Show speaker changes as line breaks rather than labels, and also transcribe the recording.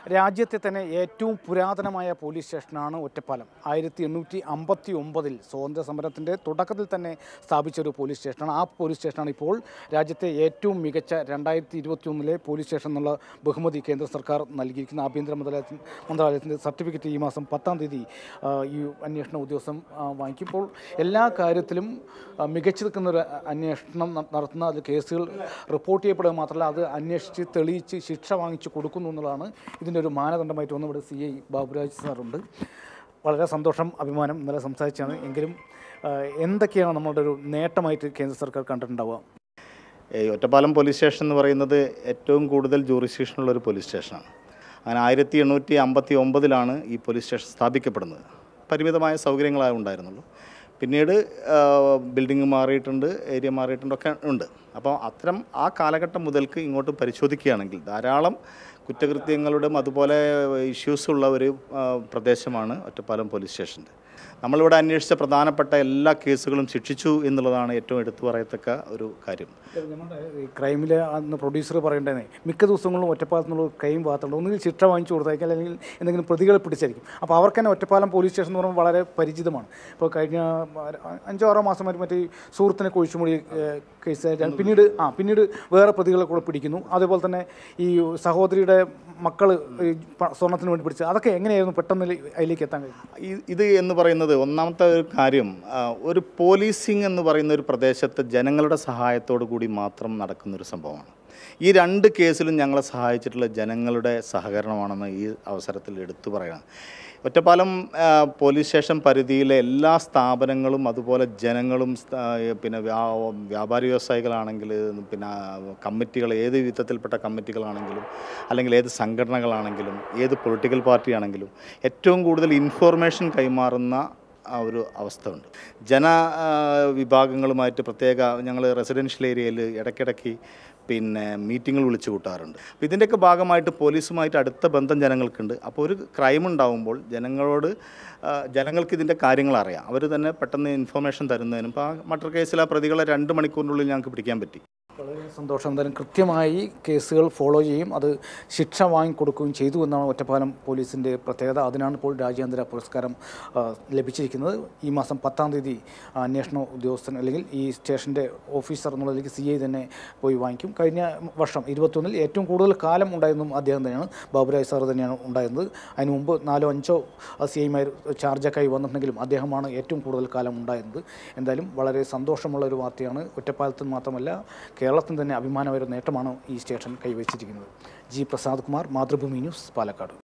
രാജ്യത്തെ തന്നെ ഏറ്റവും പുരാതനമായ പോലീസ് സ്റ്റേഷനാണ് ഒറ്റപ്പാലം ആയിരത്തി എണ്ണൂറ്റി അമ്പത്തി ഒമ്പതിൽ സ്വാതന്ത്ര്യ സമരത്തിൻ്റെ തുടക്കത്തിൽ തന്നെ സ്ഥാപിച്ച ഒരു പോലീസ് സ്റ്റേഷനാണ് ആ പോലീസ് സ്റ്റേഷനാണ് ഇപ്പോൾ രാജ്യത്തെ ഏറ്റവും മികച്ച രണ്ടായിരത്തി ഇരുപത്തി ഒന്നിലെ പോലീസ് സ്റ്റേഷൻ എന്നുള്ള ബഹുമതി കേന്ദ്ര സർക്കാർ നൽകിയിരിക്കുന്ന ആഭ്യന്തര മന്ത്രാലയത്തിന് മന്ത്രാലയത്തിൻ്റെ സർട്ടിഫിക്കറ്റ് ഈ മാസം പത്താം തീയതി ആ, ഈ അന്വേഷണ ഉദ്യോഗസ്ഥൻ ആ, വാങ്ങിക്കും ഇപ്പോൾ എല്ലാ കാര്യത്തിലും ആ, മികച്ചു നിൽക്കുന്ന ഒരു അന്വേഷണം ന- നടത്തുന്ന അത് കേസുകൾ റിപ്പോർട്ട് ചെയ്യപ്പെടുക മാത്രമല്ല അത് അന്വേഷിച്ച് തെളിയിച്ച് ശിക്ഷ വാങ്ങിച്ച് കൊടുക്കുന്നു എന്നുള്ളതാണ് ഇതിൻ്റെ ഒരു മാനദണ്ഡമായിട്ട് വന്ന് ഇവിടെ സി ഐ ബാബുരാജ് സാറുണ്ട് വളരെ സന്തോഷം അഭിമാനം ഇന്നലെ സംസാരിച്ചാണ് എങ്കിലും ആ, എന്തൊക്കെയാണ് നമ്മളുടെ ഒരു നേട്ടമായിട്ട് കേന്ദ്ര സർക്കാർ കണ്ടിട്ടുണ്ടാവുക
ഈ ഒറ്റപ്പാലം പോലീസ് സ്റ്റേഷൻ എന്ന് പറയുന്നത് ഏറ്റവും കൂടുതൽ ജൂറിസ്ഡിക്ഷനുള്ള ഒരു പോലീസ് സ്റ്റേഷനാണ് അങ്ങനെ ആയിരത്തി എണ്ണൂറ്റി അമ്പത്തി ഒമ്പതിലാണ് ഈ പോലീസ് സ്റ്റേഷൻ സ്ഥാപിക്കപ്പെടുന്നത് പരിമിതമായ സൗകര്യങ്ങളാണ് ഉണ്ടായിരുന്നുള്ളൂ പിന്നീട് ബിൽഡിംഗ് മാറിയിട്ടുണ്ട് ഏരിയ മാറിയിട്ടുണ്ട് ഒക്കെ ഉണ്ട് അപ്പോൾ അത്തരം ആ കാലഘട്ടം മുതൽക്ക് ഇങ്ങോട്ട് പരിശോധിക്കുകയാണെങ്കിൽ ധാരാളം കുറ്റകൃത്യങ്ങളുടെയും അതുപോലെ ഇഷ്യൂസ് ഉള്ള ഒരു ആ, പ്രദേശമാണ് ഒറ്റപ്പാലം പോലീസ് സ്റ്റേഷൻ്റെ നമ്മളിവിടെ അന്വേഷിച്ച പ്രധാനപ്പെട്ട എല്ലാ കേസുകളും ശിക്ഷിച്ചു എന്നുള്ളതാണ് ഏറ്റവും എടുത്തു പറയത്തക്ക ഒരു കാര്യം
നമ്മുടെ ഈ ക്രൈമിൽ അന്ന് പ്രൊഡ്യൂസർ പറയേണ്ടതേ മിക്ക ദിവസങ്ങളിലും ഒറ്റപ്പാലത്ത് നിന്നുള്ള ക്രൈം ഭാഗത്തുണ്ട് ഒന്നുകിൽ ശിക്ഷ വാങ്ങിച്ചു കൊടുത്തായിരിക്കും അല്ലെങ്കിൽ എന്തെങ്കിലും പ്രതികളെ പിടിച്ചായിരിക്കും അപ്പോൾ അവർക്ക് തന്നെ ഒറ്റപ്പാലം പോലീസ് സ്റ്റേഷൻ എന്ന് പറയുമ്പോൾ വളരെ പരിചിതമാണ് ഇപ്പോൾ കഴിഞ്ഞ അഞ്ചോ ആറോ മാസം വരെ മറ്റേ ഈ സുഹൃത്തിനെ കൊഴിച്ചുമൊഴി കേസ് പിന്നീട് ആ പിന്നീട് വേറെ പ്രതികളെ കൂടെ പിടിക്കുന്നു അതേപോലെ തന്നെ ഈ സഹോദരിയുടെ മക്കൾ സ്വർണത്തിന് വേണ്ടി പിടിച്ചത് അതൊക്കെ എങ്ങനെയായിരുന്നു പെട്ടെന്ന് അതിലേക്ക് എത്താൻ കഴിയും
ഈ- ഇത് എന്ന് പറയുന്നത് ഒന്നാമത്തെ ഒരു കാര്യം ആ, ഒരു പോലീസിങ് എന്ന് പറയുന്ന ഒരു പ്രദേശത്ത് ജനങ്ങളുടെ സഹായത്തോടു കൂടി മാത്രം നടക്കുന്ന ഒരു സംഭവമാണ് ഈ രണ്ട് കേസിലും ഞങ്ങളെ സഹായിച്ചിട്ടുള്ള ജനങ്ങളുടെ സഹകരണമാണെന്ന് ഈ അവസരത്തിൽ എടുത്തു പറയണം ഒറ്റപ്പാലം ആ, പോലീസ് സ്റ്റേഷൻ പരിധിയിലെ എല്ലാ സ്ഥാപനങ്ങളും അതുപോലെ ജനങ്ങളും സ്ഥാ- പിന്നെ വ്യാ- വ്യാപാരി വ്യവസായികളാണെങ്കിൽ പിന്നെ കമ്മിറ്റികൾ ഏത് വിധത്തിൽപ്പെട്ട കമ്മിറ്റികളാണെങ്കിലും അല്ലെങ്കിൽ ഏത് സംഘടനകളാണെങ്കിലും ഏത് പൊളിറ്റിക്കൽ പാർട്ടിയാണെങ്കിലും ഏറ്റവും കൂടുതൽ ഇൻഫോർമേഷൻ കൈമാറുന്ന ആ ഒരു അവസ്ഥ ഉണ്ട് ജന ആ, വിഭാഗങ്ങളുമായിട്ട് പ്രത്യേക ഞങ്ങൾ റെസിഡൻഷ്യൽ ഏരിയയിൽ ഇടയ്ക്കിടയ്ക്ക് പിന്നെ മീറ്റിങ്ങുകൾ വിളിച്ചു കൂട്ടാറുണ്ട് അപ്പോൾ ഇതിൻ്റെയൊക്കെ ഭാഗമായിട്ട് പോലീസുമായിട്ട് അടുത്ത ബന്ധം ജനങ്ങൾക്കുണ്ട് അപ്പോൾ ഒരു ക്രൈം ഉണ്ടാകുമ്പോൾ ജനങ്ങളോട് ആ, ജനങ്ങൾക്ക് ഇതിൻ്റെ കാര്യങ്ങൾ അറിയാം അവർ തന്നെ പെട്ടെന്ന് ഇൻഫർമേഷൻ തരുന്നതിനും ഇപ്പോൾ ആ മർഡർ കേസിൽ ആ പ്രതികളെ രണ്ട് മണിക്കൂറിനുള്ളിൽ ഞങ്ങൾക്ക് പിടിക്കാൻ പറ്റി
വളരെ സന്തോഷം എന്തായാലും കൃത്യമായി കേസുകൾ ഫോളോ ചെയ്യും അത് ശിക്ഷ വാങ്ങിക്കൊടുക്കുകയും ചെയ്തു എന്നാണ് ഒറ്റപ്പാലം പോലീസിൻ്റെ പ്രത്യേകത അതിനാണ് ഇപ്പോൾ രാജ്യാന്തര പുരസ്കാരം ആ, ലഭിച്ചിരിക്കുന്നത് ഈ മാസം പത്താം തീയതി ആ, അന്വേഷണ ഉദ്യോഗസ്ഥൻ അല്ലെങ്കിൽ ഈ സ്റ്റേഷൻ്റെ ഓഫീസർ എന്നുള്ളതിലേക്ക് സി ഐ തന്നെ പോയി വാങ്ങിക്കും കഴിഞ്ഞ വർഷം ഇരുപത്തൊന്നിൽ ഏറ്റവും കൂടുതൽ കാലം ഉണ്ടായിരുന്നതും അദ്ദേഹം തന്നെയാണ് ബാബുരാജ് സാർ തന്നെയാണ് ഉണ്ടായിരുന്നത് അതിന് മുമ്പ് നാലോ അഞ്ചോ സി ഐമാർ ചാർജൊക്കെ ആയി വന്നിട്ടുണ്ടെങ്കിലും അദ്ദേഹമാണ് ഏറ്റവും കൂടുതൽ കാലം ഉണ്ടായിരുന്നത് എന്തായാലും വളരെ സന്തോഷമുള്ള ഒരു വാർത്തയാണ് ഒറ്റപ്പാലത്തിന് മാത്രമല്ല കേരളത്തിന് തന്നെ അഭിമാനമായ ഒരു നേട്ടമാണ് ഈ സ്റ്റേഷൻ കൈവച്ചിരിക്കുന്നത് ജി പ്രസാദ് കുമാർ മാതൃഭൂമി ന്യൂസ് പാലക്കാട്